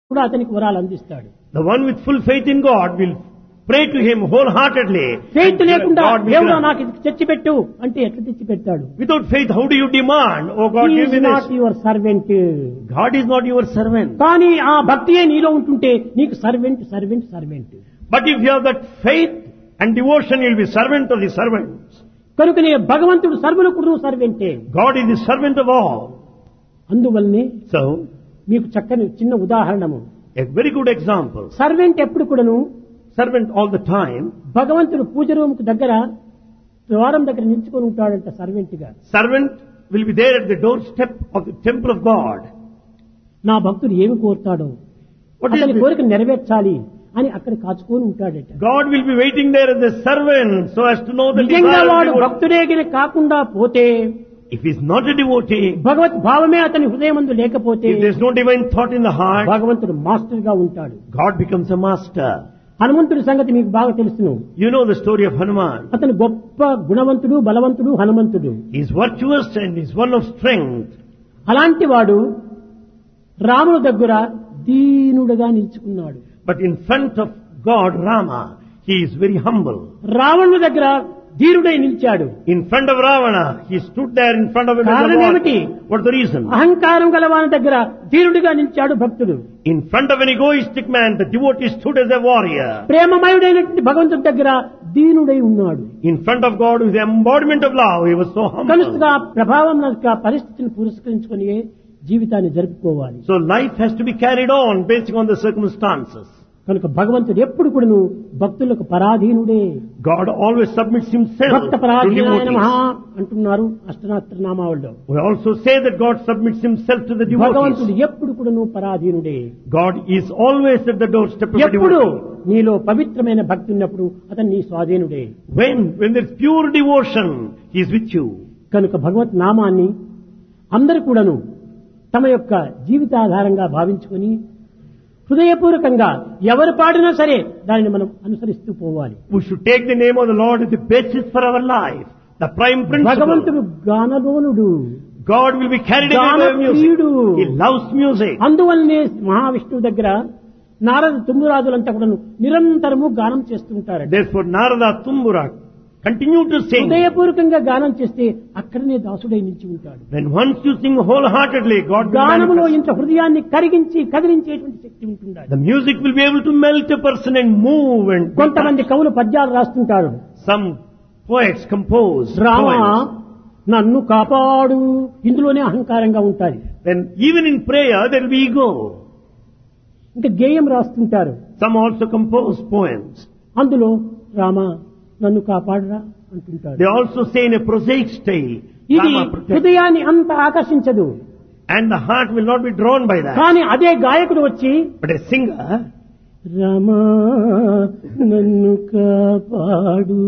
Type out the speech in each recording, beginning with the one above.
కూడా అతనికి వరాలు అందిస్తాడు The one with full faith in God will pray to Him wholeheartedly. Faith and లేకుండా God will దేవుడు grant. నాకు ఇది తెచ్చిపెట్టు అంటే ఎట్లా తెచ్చి పెడతాడు Without faith, how do you demand? Oh God, give me not this. Your servant God is not your servant. కానీ ఆ భక్తియే నీలో ఉంటుంటే నీకు servant servant servant But if you have that faith and devotion, you'll be servant of the servants. కనుకనే భగవంతుడు సర్వులకు నువ్వు సర్వెంటే God is the servant of all. అందువల్లనే So, మీకు చక్కని చిన్న ఉదాహరణము a very good example. Servant ఎప్పుడు కూడాను Servant all the time. భగవంతుడు పూజ రూముకు దగ్గర ద్వారం దగ్గర నిల్చుకొని ఉంటాడంట సర్వెంట్ గా Servant will be there at the doorstep of the temple of God. నా భక్తుడు ఏమి కోరుతాడో What is అతని this? కోరిక నెరవేర్చాలి అని అక్కడ కాచుకొని ఉంటాడట God will be waiting there as a servant so as to know the నిజంగా desire of వాడు the devotee. భక్తుడే గిని కాకుండా పోతే If he's not a devotee, భగవత్ భావమే అతని హృదయమందు లేకపోతే if there's no divine thought in the heart, భగవంతుడు మాస్టర్ గా ఉంటాడు God becomes a master. హనుమంతుడి సంగతి మీకు బాగా తెలుసును You know the story of Hanuman. అతను గొప్ప గుణవంతుడు బలవంతుడు హనుమంతుడు He's virtuous and he's one of strength. అలాంటి వాడు రాముని దగ్గర దీనుడుగా నిలుచుకున్నాడు But in front of God, Rama, he is very humble. రావణుని దగ్గర ధీరుడై నిలిచాడు In front of Ravana, he stood there in front of him. as a కారణం ఏమిటి? warrior. What's the reason? అహంకారం గలవాని దగ్గర ధీరుడిగా నిలిచాడు భక్తుడు In front of an egoistic man, the devotee stood as a warrior. ప్రేమమయుడైనటువంటి భగవంతుడి దగ్గర దీనుడై ఉన్నాడు In front of God, with the embodiment of love, he was so humble. కనుకగా ప్రభావం యొక్క పరిస్థితిని పురస్కరించుకొని జీవితాన్ని జరుపుకోవాలి So life has to be carried on based on the circumstances. కనుక భగవంతుడు ఎప్పుడు కూడాను భక్తులకు పరాధీనుడే God always submits himself Bhakta to పరాధీనాయ నమః devotees. అంటున్నారు అష్టనాత్ర నామావళిలో We also say that God submits himself to the భగవంతుడు devotees. ఎప్పుడు కూడాను పరాధీనుడే God is always at the doorstep of the ఎప్పుడు devotee. నీలో పవిత్రమైన భక్తి ఉన్నప్పుడు అతను నీ స్వాధీనుడే When, when there's pure devotion, he is with you. కనుక భగవత్ నామాన్ని అందరు కూడాను తమ యొక్క జీవితాధారంగా భావించుకొని హృదయపూర్వకంగా ఎవరు పాడినా సరే దానిని మనం అనుసరిస్తూ పోవాలి We should take the name of the Lord as the basis for our life, the prime principle. భగవంతుడు గానలోనుడు God will be carried away by music. గానప్రియుడు. He loves music. అందువల్లనే మహావిష్ణువు దగ్గర నారద తుమ్మురాజులంతా కూడా నిరంతరము గానం చేస్తుంటారు Therefore, Narada Tumbura continue to sing. హృదయపూర్వకంగా గానం చేస్తే అక్కడనే దాసుడై నిలిచి ఉంటాడు When once you sing wholeheartedly, God will గానములో manifest. ఇంత హృదయాన్ని కరిగించి కదిలించేటువంటి శక్తి ఉంటుండాలి The music will be able to melt a person and move and కొంతమంది కవులు పద్యాలు రాస్తుంటారు some poets compose Rama poems. నన్ను కాపాడు ఇందులోనే అహంకారంగా ఉంటాయి Then even in prayer there will be ego. ఇంకా గేయం రాస్తుంటారు Some also compose poems. అందులో రామ నన్ను కాపాడురా అంటుంటాడు They also say in a prosaic style, ఇది Rama protect. హృదయాన్ని అంత ఆకర్షించదు And the heart will not be drawn by that. కానీ అదే గాయకుడు వచ్చి But a singer, రమా నన్ను కాపాడు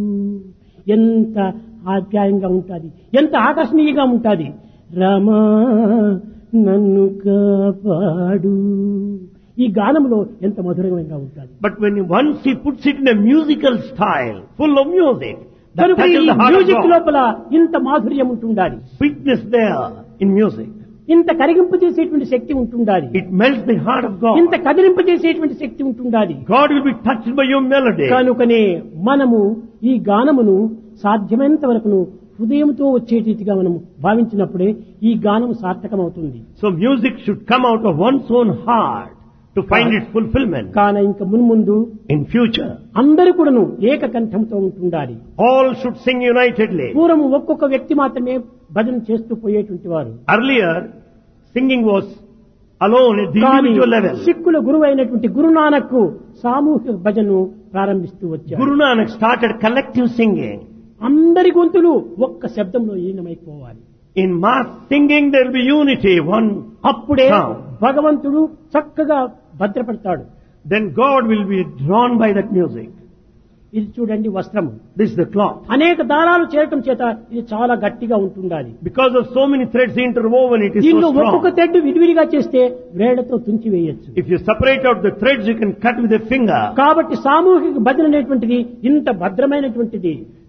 ఎంత ఆప్యాయంగా ఉంటుంది ఎంత ఆకర్షణీయంగా ఉంటుంది రమా నన్ను కాపాడు ఈ గానంలో ఎంత మధురంగా ఉంటుంది but when once he puts it in a musical style, full of music, that కనుక ఈ touches the heart of music God. లోపల ఇంత మాధుర్యం ఉంటుండాలి Sweetness there in music. ఇంత కరిగింపు చేసేటువంటి శక్తి ఉంటుండాలి It melts the heart of God. ఇంత కదిలింపు చేసేటువంటి శక్తి ఉంటుండాలి God will be touched by your melody. కనుకనే మనము ఈ గానమును సాధ్యమైనంత వరకును హృదయంతో వచ్చేటిగా మనం భావించినప్పుడే ఈ గానం సార్థకమవుతుంది So music should come out of one's own heart to find its fulfillment. కాన ఇంక మున్ముందు In future, అందరూ కూడాను ఏకకంఠంతో ఉంటుండాలి all should sing unitedly. పూర్వం ఒక్కొక్క వ్యక్తి మాత్రమే భజన చేస్తూ పోయేటువంటి వారు Earlier, singing was alone at the కానీ individual level. సిక్కుల గురువు అయినటువంటి గురునానక్ సామూహిక భజనను ప్రారంభిస్తూ వచ్చారు Guru Nanak started collective singing. అందరి గొంతులు ఒక్క శబ్దంలో ఈనమైపోవాలి In mass singing, there will be unity, one. అప్పుడే sound. భగవంతుడు చక్కగా భద్రపడతాడు Then God will be drawn by that music. ఇది చూడండి వస్త్రము This is the cloth. అనేక దారాలు చేరటం చేత ఇది చాలా గట్టిగా ఉంటుండాలి Because of so many threads interwoven, it is దీనిలో so ఒక్కొక్క strong. తెడ్డు విడివిడిగా చేస్తే వేళ్లతో తుంచి వేయచ్చు If you separate out the threads, you can cut with a finger. కాబట్టి సామూహిక భజన అనేటువంటిది ఇంత భద్రమైనటువంటిది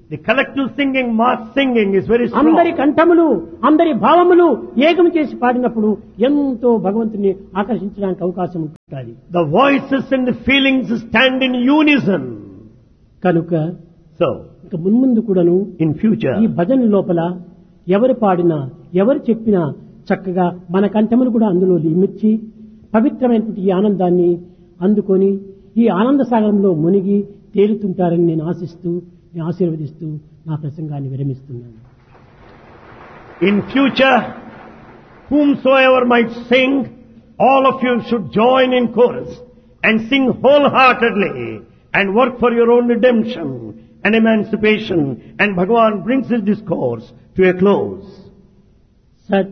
The collective singing, mass singing is very అందరి strong. కంఠములు అందరి భావములు ఏకం చేసి పాడినప్పుడు ఎంతో భగవంతుని ఆకర్షించడానికి అవకాశం ఉంటుంది The voices and the feelings stand in unison. కనుక So, ఇక మున్ముందు కూడాను in future, ఈ భజన లోపల ఎవరు పాడినా ఎవరు చెప్పినా చక్కగా మన కంఠములు కూడా అందులో ఇమిర్చి పవిత్రమైనటువంటి ఈ ఆనందాన్ని అందుకొని ఈ ఆనంద సాగరంలో మునిగి తేలుతుంటారని నేను ఆశిస్తూ నేను ఆశీర్వదిస్తూ నా ప్రసంగాన్ని విరమిస్తున్నాను in future, whomsoever might sing, all of you should join in chorus and sing wholeheartedly and work for your own redemption and emancipation. And Bhagavan brings his discourse to a close.